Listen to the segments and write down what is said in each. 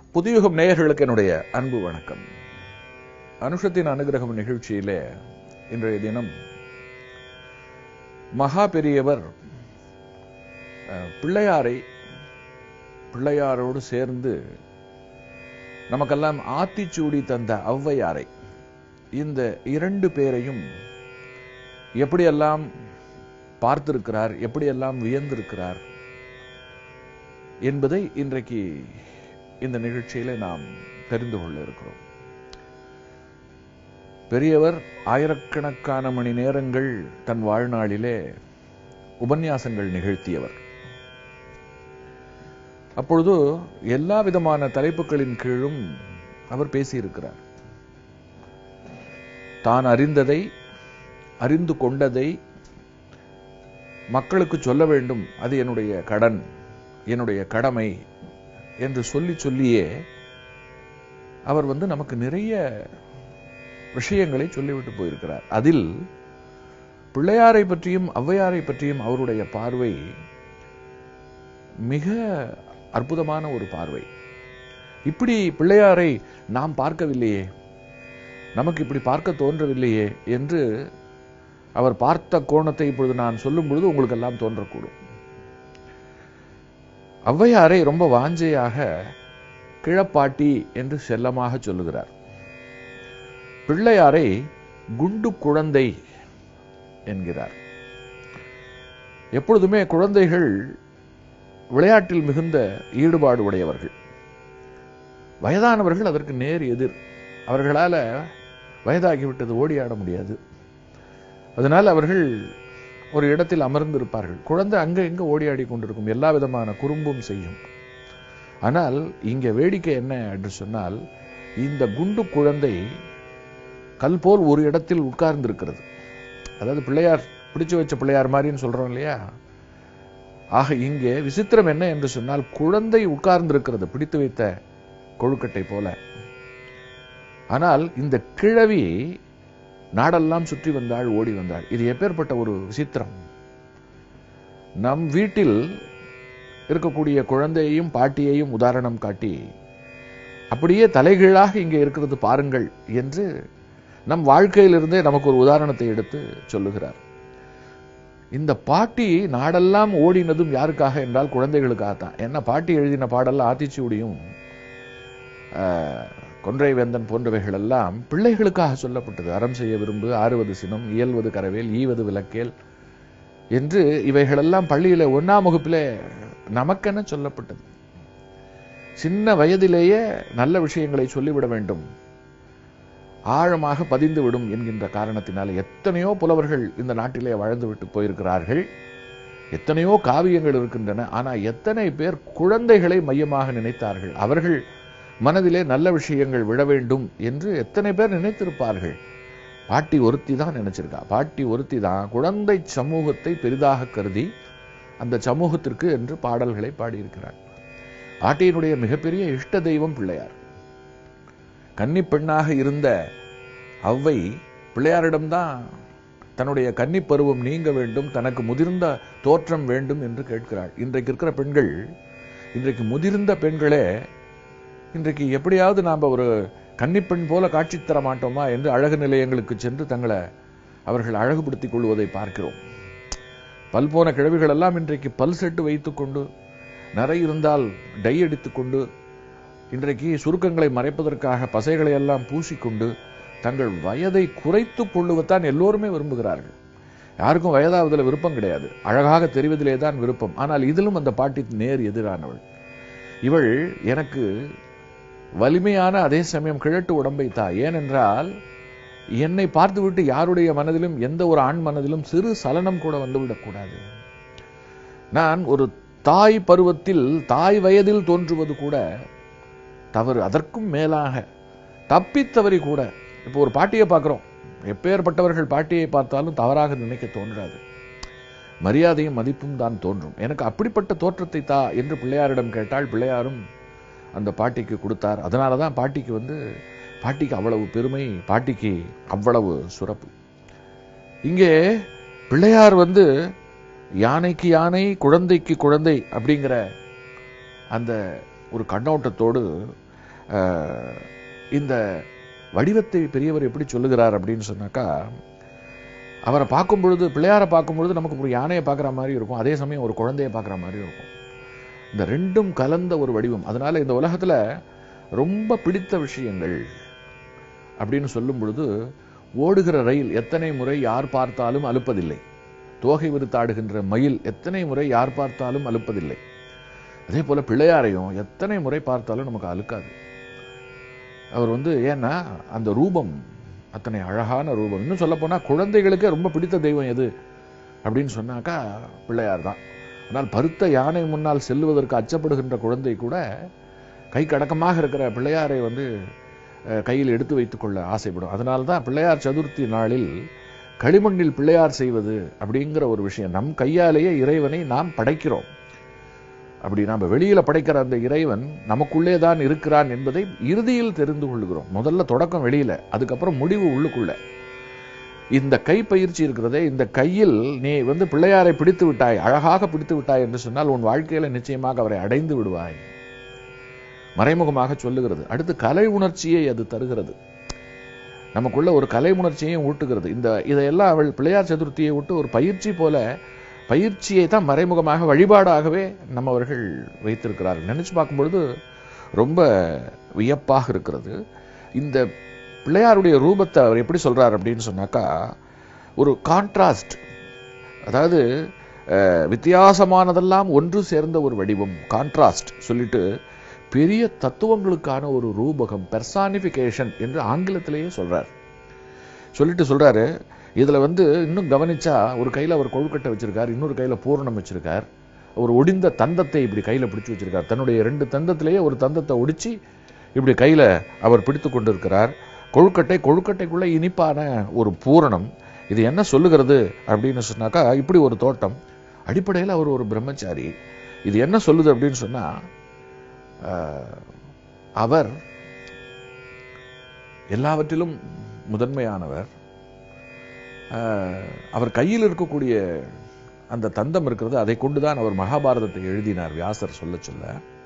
புதியுகம் நேயர்களுக்கு என்னுடைய அன்பு வணக்கம் அனுஷத்தின் அனுகிரகம் நிகழ்ச்சியிலே இன்றைய தினம் மகா பெரியவர் அஹ், பிள்ளையாரை பிள்ளையாரோடு சேர்ந்து நமக்கெல்லாம் ஆத்திச்சூடி தந்த ஔவையாரை இந்த இரண்டு பேரையும் எப்படியெல்லாம் பார்த்திருக்கிறார் எப்படியெல்லாம் வியந்திருக்கிறார் என்பதை இன்றைக்கு இந்த நிகழ்ச்சியில நாம் தெரிந்து கொள்ள இருக்கிறோம் பெரியவர் ஆயிரக்கணக்கான மணி நேரங்கள் தன் வாழ்நாளிலே உபன்யாசங்கள் நிகழ்த்தியவர் அப்பொழுது எல்லா விதமான தலைப்புகளின் கீழும் அவர் பேசியிருக்கிறார் தான் அறிந்ததை அறிந்து கொண்டதை மக்களுக்கு சொல்ல வேண்டும் அது என்னுடைய கடன் என்னுடைய கடமை என்று சொல்லி சொல்லியே அவர் வந்து நமக்கு நிறைய விஷயங்களை சொல்லிவிட்டு போயிருக்கிறார் அதில் பிள்ளையாரை பற்றியும் ஔவையாரை பற்றியும் அவருடைய பார்வை மிக அற்புதமான ஒரு பார்வை இப்படி பிள்ளையாரை நாம் பார்க்கவில்லையே நமக்கு இப்படி பார்க்க தோன்றவில்லையே என்று அவர் பார்த்த கோணத்தை இப்பொழுது நான் சொல்லும் பொழுது உங்களுக்கு எல்லாம் தோன்றக்கூடும் ஔவையாரை ரொம்ப வாஞ்சையாக கிழப்பாட்டி என்று செல்லமாக சொல்லுகிறார் பிள்ளையாரை குண்டு குழந்தை என்கிறார் எப்பொழுதுமே குழந்தைகள் விளையாட்டில் மிகுந்த ஈடுபாடு உடையவர்கள் வயதானவர்கள் அதற்கு நேர் எதிர் அவர்களால வயதாகிவிட்டது ஓடி ஆட முடியாது அதனால் அவர்கள் ஒரு இடத்தில் அமர்ந்திருப்பார்கள் குழந்தை அங்க எங்க ஓடி ஆடி கொண்டிருக்கும் எல்லா விதமான குறும்பும் செய்யும் ஆனால் இங்க வேடிக்கை என்ன என்று சொன்னால் இந்த குண்டு குழந்தை கல் போல் ஒரு இடத்தில் உட்கார்ந்திருக்கிறது அதாவது பிள்ளையார் பிடிச்சு வச்ச பிள்ளையார் மாதிரின்னு சொல்றோம் இல்லையா ஆக இங்கே விசித்திரம் என்ன என்று சொன்னால் குழந்தை உட்கார்ந்திருக்கிறது பிடித்து வைத்த கொழுக்கட்டை போல ஆனால் இந்த கிழவி நாடெல்லாம் சுற்றி வந்தாள் ஓடி வந்தாள் இது எப்பேற்பட்ட ஒரு விசித்திரம் நம் வீட்டில் இருக்கக்கூடிய குழந்தையையும் பாட்டியையும் உதாரணம் காட்டி அப்படியே தலைகீழாக இங்கே இருக்கிறது பாருங்கள் என்று நம் வாழ்க்கையிலிருந்தே நமக்கு ஒரு உதாரணத்தை எடுத்து சொல்லுகிறார் இந்த பாட்டி நாடெல்லாம் ஓடினதும் யாருக்காக என்றால் குழந்தைகளுக்காகத்தான் என்ன பாட்டி எழுதின பாடல்ல ஆத்திச்சூடியும் ஆஹ், கொன்றை வேந்தன் போன்றவைகள் எல்லாம் பிள்ளைகளுக்காக சொல்லப்பட்டது அறம் செய்ய விரும்பு ஆறுவது சினம் இயல்வது கரவேல் ஈவது விளக்கேல் என்று இவைகளெல்லாம் பள்ளியில ஒன்னாம் வகுப்பிலே நமக்கென சொல்லப்பட்டது சின்ன வயதிலேயே நல்ல விஷயங்களை சொல்லிவிட வேண்டும் ஆழமாக பதிந்து விடும் என்கின்ற காரணத்தினால எத்தனையோ புலவர்கள் இந்த நாட்டிலே வாழ்ந்து விட்டு போயிருக்கிறார்கள் எத்தனையோ காவியங்கள் இருக்கின்றன ஆனா எத்தனை பேர் குழந்தைகளை மையமாக நினைத்தார்கள் அவர்கள் மனதிலே நல்ல விஷயங்கள் விழ வேண்டும் என்று எத்தனை பேர் நினைத்திருப்பார்கள் பாட்டி ஒருத்தி தான் நினைச்சிருக்கா பாட்டி ஒருத்தி தான் குழந்தை சமூகத்தை பெரிதாக கருதி அந்த சமூகத்திற்கு என்று பாடல்களை பாடியிருக்கிறார் பாட்டியினுடைய மிகப்பெரிய இஷ்ட தெய்வம் பிள்ளையார் கன்னி பெண்ணாக இருந்த அவ்வை பிள்ளையாரிடம்தான் தன்னுடைய கன்னி பருவம் நீங்க வேண்டும் தனக்கு முதிர்ந்த தோற்றம் வேண்டும் என்று கேட்கிறாள் இன்றைக்கு இருக்கிற பெண்கள் இன்றைக்கு முதிர்ந்த பெண்களே இன்றைக்கு எப்படியாவது நாம் ஒரு கன்னிப்பெண் போல காட்சி தர மாட்டோமா என்று அழகு நிலையங்களுக்கு சென்று தங்களை அவர்கள் அழகுபடுத்திக் கொள்வதை பார்க்கிறோம் பல் போன கிழவிகள் எல்லாம் இன்றைக்கு பல் செட்டு வைத்துக்கொண்டு நரை இருந்தால் டை அடித்துக்கொண்டு இன்றைக்கு சுருக்கங்களை மறைப்பதற்காக பசைகளை எல்லாம் பூசிக்கொண்டு தங்கள் வயதை குறைத்துக் கொள்ளுவத்தான் எல்லோருமே விரும்புகிறார்கள் யாருக்கும் வயதாவதில் விருப்பம் கிடையாது அழகாக தெரிவதிலே தான் விருப்பம் ஆனால் இதிலும் அந்த பாட்டி நேர் எதிரானவள் இவள் எனக்கு வலிமையான அதே சமயம் கிழட்டு உடம்பை தா ஏனென்றால் என்னை பார்த்துவிட்டு யாருடைய மனதிலும் எந்த ஒரு ஆண் மனதிலும் சிறு சலனம் கூட வந்துவிடக்கூடாது நான் ஒரு தாய் பருவத்தில் தாய் வயதில் தோன்றுவது கூட தவறு அதற்கும் மேலாக தப்பித்தவறி கூட இப்போ ஒரு பாட்டியை பார்க்கிறோம் எப்பேற்பட்டவர்கள் பாட்டியை பார்த்தாலும் தவறாக நினைக்க தோன்றாது மரியாதையும் மதிப்பும் தான் தோன்றும் எனக்கு அப்படிப்பட்ட தோற்றத்தை தா என்று பிள்ளையாரிடம் கேட்டால் பிள்ளையாரும் அந்த பாட்டிக்கு கொடுத்தார் அதனால தான் பாட்டிக்கு வந்து பாட்டிக்கு அவ்வளவு பெருமை பாட்டிக்கு அவ்வளவு சுரப்பு இங்கே பிள்ளையார் வந்து யானைக்கு யானை குழந்தைக்கு குழந்தை அப்படிங்கிற அந்த ஒரு கண்ணோட்டத்தோடு அஹ், இந்த வடிவத்தை பெரியவர் எப்படி சொல்லுகிறார் அப்படின்னு சொன்னாக்கா அவரை பார்க்கும் பொழுது பிள்ளையாரை பார்க்கும் பொழுது நமக்கு ஒரு யானையை பார்க்குற மாதிரி இருக்கும் அதே சமயம் ஒரு குழந்தையை பார்க்குற மாதிரி இருக்கும் இந்த ரெண்டும் கலந்த ஒரு வடிவம் அதனால இந்த உலகத்துல ரொம்ப பிடித்த விஷயங்கள் அப்படின்னு சொல்லும் பொழுது ஓடுகிற ரயில் எத்தனை முறை யார் பார்த்தாலும் அலுப்பதில்லை தோகை விருத்தாடுகின்ற மயில் எத்தனை முறை யார் பார்த்தாலும் அலுப்பதில்லை அதே போல பிள்ளையாரையும் எத்தனை முறை பார்த்தாலும் நமக்கு அலுக்காது அவர் வந்து ஏன்னா அந்த ரூபம் அத்தனை அழகான ரூபம் இன்னும் சொல்ல போனா குழந்தைகளுக்கே ரொம்ப பிடித்த தெய்வம் எது அப்படின்னு சொன்னாக்கா பிள்ளையார் தான் ஆனால் பருத்த யானை முன்னால் செல்லுவதற்கு அச்சப்படுகின்ற குழந்தை கூட கை கடக்கமாக இருக்கிற பிள்ளையாரை வந்து அஹ், கையில் எடுத்து வைத்துக் கொள்ள ஆசைப்படும் அதனால தான் பிள்ளையார் சதுர்த்தி நாளில் களிமண்ணில் பிள்ளையார் செய்வது அப்படிங்கிற ஒரு விஷயம் நம் கையாலேயே இறைவனை நாம் படைக்கிறோம் அப்படி நாம வெளியில படைக்கிற அந்த இறைவன் நமக்குள்ளே தான் இருக்கிறான் என்பதை இறுதியில் தெரிந்து கொள்கிறோம் முதல்ல தொடக்கம் வெளியில அதுக்கப்புறம் முடிவு உள்ளுக்குள்ள இந்த கை பயிற்சி இருக்கிறதே இந்த கையில் நீ வந்து பிள்ளையாரை பிடித்து விட்டாய் அழகாக பிடித்து விட்டாய் என்று சொன்னால் உன் வாழ்க்கையில நிச்சயமாக அவரை அடைந்து விடுவாய் மறைமுகமாக சொல்லுகிறது அடுத்து கலை உணர்ச்சியை அது தருகிறது நமக்குள்ள ஒரு கலை உணர்ச்சியையும் ஊட்டுகிறது இந்த இதையெல்லாம் அவள் பிள்ளையார் சதுர்த்தியை விட்டு ஒரு பயிற்சி போல பயிற்சியை தான் மறைமுகமாக வழிபாடாகவே நம்ம அவர்கள் வைத்திருக்கிறார்கள் நினைச்சு பார்க்கும் பொழுது ரொம்ப வியப்பாக இருக்கிறது இந்த பிள்ளையாருடைய ரூபத்தை அவர் எப்படி சொல்றார் அப்படின்னு சொன்னாக்கா ஒரு கான்ட்ராஸ்ட் அதாவது அஹ், வித்தியாசமானதெல்லாம் ஒன்று சேர்ந்த ஒரு வடிவம் கான்ட்ராஸ்ட் சொல்லிட்டு பெரிய தத்துவங்களுக்கான ஒரு ரூபகம் பெர்சானிபிகேஷன் என்று ஆங்கிலத்திலேயே சொல்றார் சொல்லிட்டு சொல்றாரு இதுல வந்து இன்னும் கவனிச்சா ஒரு கையில அவர் கொழுக்கட்டை வச்சிருக்கார் இன்னொரு கையில பூரணம் வச்சிருக்கார் ஒரு ஒடிந்த தந்தத்தை இப்படி கையில பிடிச்சு வச்சிருக்கார் தன்னுடைய ரெண்டு தந்தத்திலேயே ஒரு தந்தத்தை ஒடிச்சு இப்படி கையில அவர் பிடித்து கொண்டிருக்கிறார் கொழுக்கட்டை கொழுக்கட்டைக்குள்ள இனிப்பான ஒரு பூரணம் இது என்ன சொல்லுகிறது அப்படின்னு சொன்னாக்கா இப்படி ஒரு தோட்டம் அடிப்படையில் அவர் ஒரு பிரம்மச்சாரி இது என்ன சொல்லுது அப்படின்னு சொன்னா ஆஹ், அவர் எல்லாவற்றிலும் முதன்மையானவர் ஆஹ், அவர் கையில் இருக்கக்கூடிய அந்த தந்தம் இருக்கிறது அதை கொண்டுதான் அவர் மகாபாரதத்தை எழுதினார் வியாசர் சொல்ல சொல்ல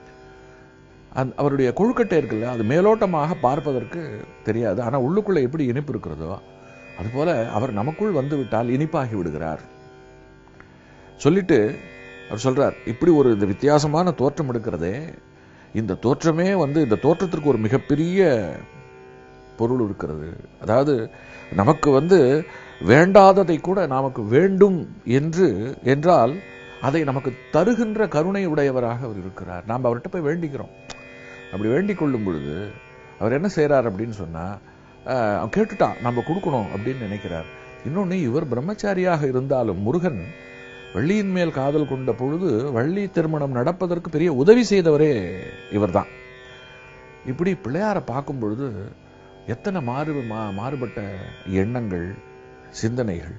அந்த அவருடைய கொழுக்கட்டை இருக்குல்ல அது மேலோட்டமாக பார்ப்பதற்கு தெரியாது ஆனா உள்ளுக்குள்ள எப்படி இனிப்பு இருக்கிறதோ அதுபோல அவர் நமக்குள் வந்து விட்டால் இனிப்பாகி விடுகிறார் சொல்லிட்டு அவர் சொல்றார் இப்படி ஒரு இந்த வித்தியாசமான தோற்றம் எடுக்கிறதே இந்த தோற்றமே வந்து இந்த தோற்றத்திற்கு ஒரு மிகப்பெரிய பொருள் இருக்கிறது அதாவது நமக்கு வந்து வேண்டாததை கூட நமக்கு வேண்டும் என்று என்றால் அதை நமக்கு தருகின்ற கருணை உடையவராக அவர் இருக்கிறார் நாம் அவர்கிட்ட போய் வேண்டிக்கிறோம் அப்படி வேண்டிக் கொள்ளும் பொழுது அவர் என்ன செய்றார் அப்படின்னு சொன்னா ஆஹ், அவன் கேட்டுட்டான் நம்ம கொடுக்கணும் அப்படின்னு நினைக்கிறார் இன்னொன்னு இவர் பிரம்மச்சாரியாக இருந்தாலும் முருகன் வள்ளியின் மேல் காதல் கொண்ட பொழுது வள்ளி திருமணம் நடப்பதற்கு பெரிய உதவி செய்தவரே இவர்தான் இப்படி பிள்ளையாரை பார்க்கும் பொழுது எத்தனை மாறு மா- மாறுபட்ட எண்ணங்கள் சிந்தனைகள்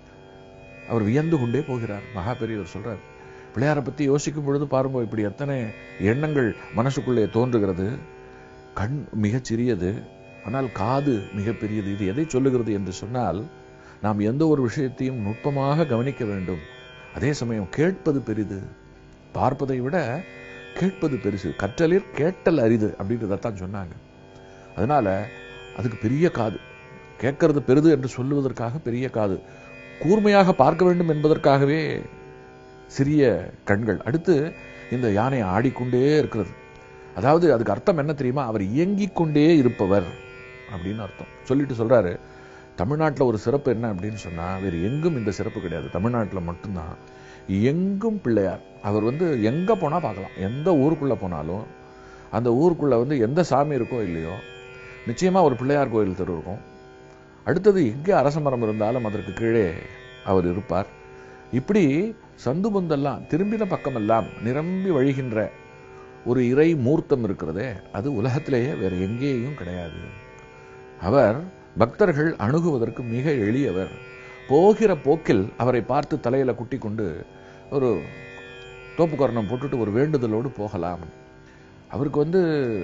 அவர் வியந்து கொண்டே போகிறார் மகா பெரியவர் சொல்றார் பிள்ளையாரை பத்தி யோசிக்கும் பொழுது பாருங்க இப்படி எத்தனை எண்ணங்கள் மனசுக்குள்ளே தோன்றுகிறது கண் மிகச் சிறியது ஆனால் காது மிகப்பெரியது இது எதை சொல்லுகிறது என்று சொன்னால் நாம் எந்த ஒரு விஷயத்தையும் நுட்பமாக கவனிக்க வேண்டும் அதே சமயம் கேட்பது பெரிது பார்ப்பதை விட கேட்பது பெருசு கற்றலில் கேட்டல் அரிது அப்படின்றதான் சொன்னாங்க அதனால அதுக்கு பெரிய காது கேட்கறது பெரிது என்று சொல்லுவதற்காக பெரிய காது கூர்மையாக பார்க்க வேண்டும் என்பதற்காகவே சிறிய கண்கள் அடுத்து இந்த யானை ஆடிக்கொண்டே இருக்கிறது அதாவது அதுக்கு அர்த்தம் என்ன தெரியுமா அவர் இயங்கிக் கொண்டே இருப்பவர் அப்படின்னு அர்த்தம் சொல்லிட்டு சொல்றாரு தமிழ்நாட்டுல ஒரு சிறப்பு என்ன அப்படின்னு சொன்னா வேறு எங்கும் இந்த சிறப்பு கிடையாது தமிழ்நாட்டுல மட்டும்தான் எங்கும் பிள்ளையார் அவர் வந்து எங்க போனா பார்க்கலாம் எந்த ஊருக்குள்ள போனாலும் அந்த ஊருக்குள்ள வந்து எந்த சாமி இருக்கோ இல்லையோ நிச்சயமா ஒரு பிள்ளையார் கோயில் தெரு இருக்கும் அடுத்தது எங்கே அரச மரம் இருந்தாலும் அதற்கு கீழே அவர் இருப்பார் இப்படி சந்து பந்தெல்லாம் திரும்பின பக்கமெல்லாம் நிரம்பி வழிகின்ற ஒரு இறை மூர்த்தம் இருக்கிறதே அது உலகத்திலேயே வேற எங்கேயும் கிடையாது அவர் பக்தர்கள் அணுகுவதற்கு மிக எளியவர் போகிற போக்கில் அவரை பார்த்து தலையில குட்டி கொண்டு ஒரு தோப்புக்கரணம் போட்டுட்டு ஒரு வேண்டுதலோடு போகலாம் அவருக்கு வந்து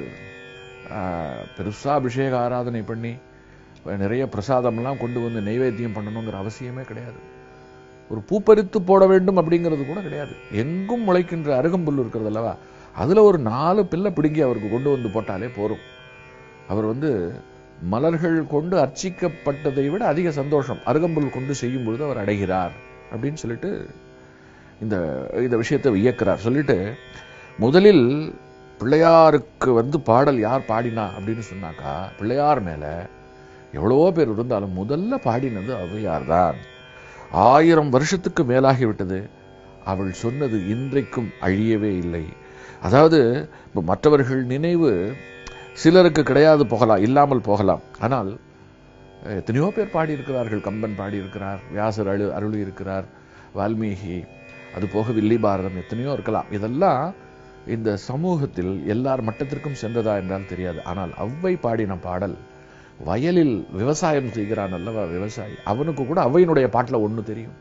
ஆஹ், பெருசா அபிஷேக ஆராதனை பண்ணி நிறைய பிரசாதம்லாம் கொண்டு வந்து நைவேத்தியம் பண்ணணுங்கிற அவசியமே கிடையாது ஒரு பூப்பறித்து போட வேண்டும் அப்படிங்கிறது கூட கிடையாது எங்கும் முளைக்கின்ற அருகம்புல் இருக்கிறது அல்லவா அதுல ஒரு நாலு பிள்ளை பிடுங்கி அவருக்கு கொண்டு வந்து போட்டாலே போரும் அவர் வந்து மலர்கள் கொண்டு அர்ச்சிக்கப்பட்டதை விட அதிக சந்தோஷம் அருகம்புல் கொண்டு செய்யும் பொழுது அவர் அடைகிறார் அப்படின்னு சொல்லிட்டு இந்த இந்த விஷயத்தை வியக்கிறார் சொல்லிட்டு முதலில் பிள்ளையாருக்கு வந்து பாடல் யார் பாடினா அப்படின்னு சொன்னாக்கா பிள்ளையார் மேல எவ்வளவோ பேர் இருந்தாலும் முதல்ல பாடினது ஔவையார் தான் ஆயிரம் வருஷத்துக்கு மேலாகிவிட்டது அவள் சொன்னது இன்றைக்கும் அழியவே இல்லை அதாவது இப்ப மற்றவர்கள் நினைவு சிலருக்கு கிடையாது போகலாம் இல்லாமல் போகலாம் ஆனால் அஹ், எத்தனையோ பேர் பாடியிருக்கிறார்கள் கம்பன் பாடியிருக்கிறார் வியாசர் அழு அருளி இருக்கிறார் வால்மீகி அது போக வில்லி பாரதம் எத்தனையோ இருக்கலாம் இதெல்லாம் இந்த சமூகத்தில் எல்லார் மட்டத்திற்கும் சென்றதா என்றால் தெரியாது ஆனால் அவ்வை பாடின பாடல் வயலில் விவசாயம் செய்கிறான் அல்லவா விவசாயி அவனுக்கு கூட அவ்வையினுடைய பாட்டுல ஒண்ணு தெரியும்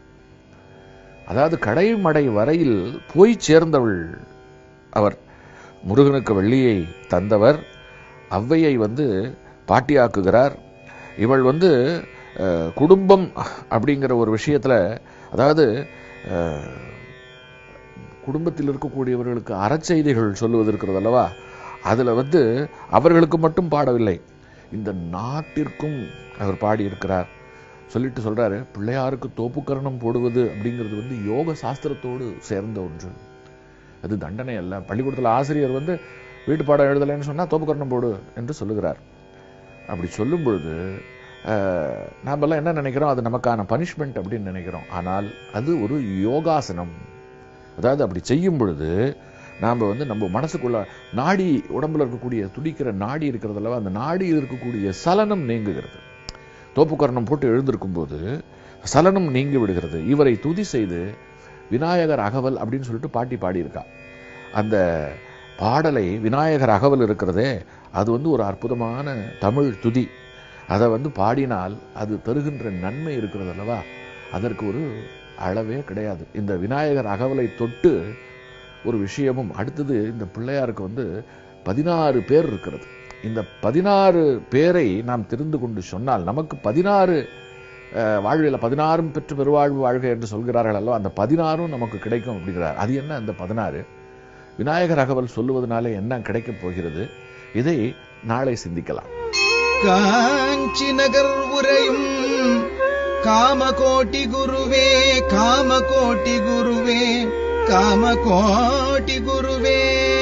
அதாவது கடைமடை வரையில் போய் சேர்ந்தவள் அவர் முருகனுக்கு வெள்ளியை தந்தவர் ஔவையை வந்து பாட்டியாக்குகிறார் இவள் வந்து அஹ், குடும்பம் அப்படிங்கிற ஒரு விஷயத்துல அதாவது அஹ், குடும்பத்தில் இருக்கக்கூடியவர்களுக்கு அறச்செய்திகள் சொல்லுவது இருக்கிறது அல்லவா அதுல வந்து அவர்களுக்கு மட்டும் பாடவில்லை இந்த நாட்டிற்கும் அவர் பாடியிருக்கிறார் சொல்லிட்டு சொல்றாரு பிள்ளையாருக்கு தோப்புக்கரணம் போடுவது அப்படிங்கிறது வந்து யோக சாஸ்திரத்தோடு சேர்ந்த ஒன்று அது தண்டனை அல்ல பள்ளிக்கூடத்தில் ஆசிரியர் வந்து வீட்டு பாடம் எழுதலைன்னு சொன்னா தோப்புக்கரணம் போடு என்று சொல்லுகிறார் அப்படி சொல்லும் பொழுது அஹ், நாமெல்லாம் என்ன நினைக்கிறோம் அது நமக்கான பனிஷ்மெண்ட் அப்படின்னு நினைக்கிறோம் ஆனால் அது ஒரு யோகாசனம் அதாவது அப்படி செய்யும் பொழுது நாம வந்து நம்ம மனசுக்குள்ள நாடி உடம்புல இருக்கக்கூடிய துடிக்கிற நாடி இருக்கிறதல்லவா அந்த நாடியில் இருக்கக்கூடிய சலனம் நீங்குகிறது தோப்புக்கரணம் போட்டு எழுந்திருக்கும் போது சலனம் நீங்கி விடுகிறது இவரை துதி செய்து விநாயகர் அகவல் அப்படின்னு சொல்லிட்டு பாட்டி பாடியிருக்கா அந்த பாடலை விநாயகர் அகவல் இருக்கிறதே அது வந்து ஒரு அற்புதமான தமிழ் துதி அதை வந்து பாடினால் அது தருகின்ற நன்மை இருக்கிறது அல்லவா அதற்கு ஒரு அளவே கிடையாது இந்த விநாயகர் அகவலை தொட்டு ஒரு விஷயமும் அடுத்தது இந்த பிள்ளையாருக்கு வந்து பதினாறு பேர் இருக்கிறது இந்த பதினாறு பேரை நாம் தெரிந்து கொண்டு சொன்னால் நமக்கு பதினாறு அஹ், வாழ்வில பதினாறும் பெற்று பெருவாழ்வு வாழ்க என்று சொல்கிறார்கள் அல்லவா அந்த பதினாறும் நமக்கு கிடைக்கும் அப்படிங்கிறார் அது என்ன அந்த பதினாறு விநாயகர் அகவல் சொல்லுவதனாலே என்ன கிடைக்கப் போகிறது இதை நாளை சிந்திக்கலாம் காஞ்சி நகர் உரையும் காமகோட்டி குருவே காமகோட்டி குருவே காமகோட்டி குருவே